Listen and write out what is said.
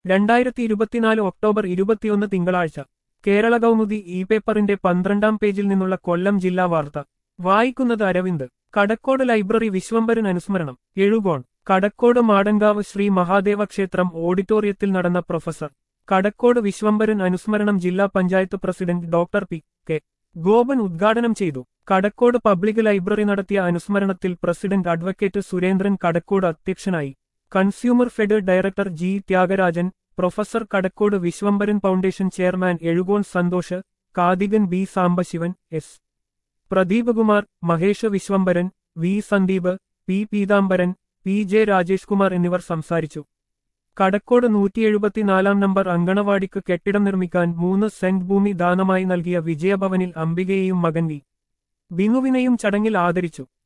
രണ്ടായിരത്തി ഇരുപത്തിനാല് ഒക്ടോബർ ഇരുപത്തിയൊന്ന് തിങ്കളാഴ്ച കേരള കൗമുദി ഇ പേപ്പറിന്റെ പന്ത്രണ്ടാം പേജിൽ നിന്നുള്ള കൊല്ലം ജില്ലാ വാർത്ത വായിക്കുന്നത് അരവിന്ദ് കടക്കോട് ലൈബ്രറി വിശ്വംഭരൻ അനുസ്മരണം എഴുകോൺ കടക്കോട് മാടങ്കാവ് ശ്രീ മഹാദേവ ക്ഷേത്രം ഓഡിറ്റോറിയത്തിൽ നടന്ന പ്രൊഫസർ കടക്കോട് വിശ്വംഭരൻ അനുസ്മരണം ജില്ലാ panchayat president doctor P K Gopan ഉദ്ഘാടനം ചെയ്തു കടക്കോട് പബ്ലിക് ലൈബ്രറി നടത്തിയ അനുസ്മരണത്തിൽ പ്രസിഡന്റ് അഡ്വക്കേറ്റ് സുരേന്ദ്രൻ കടക്കോട് അധ്യക്ഷനായി consumer fed director G Thyagarajan professor Kadakkode Viswambharan foundation chairman Ezhukone Santhosh Kathikan B Sambasivan S Pradeepkumar Mahesh Viswambharan V Sandeep P Peethambaran P J Rajesh Kumar എന്നിവർ സംസാരിച്ചു കടക്കോട് നൂറ്റി എഴുപത്തിനാലാം നമ്പർ അങ്കണവാടിക്ക് കെട്ടിടം നിർമ്മിക്കാൻ മൂന്ന് സെന്റ് ഭൂമി ദാനമായി നൽകിയ വിജയഭവനിൽ അംബികയെയും മകൻ വി ബിനുവിനെയും ചടങ്ങിൽ ആദരിച്ചു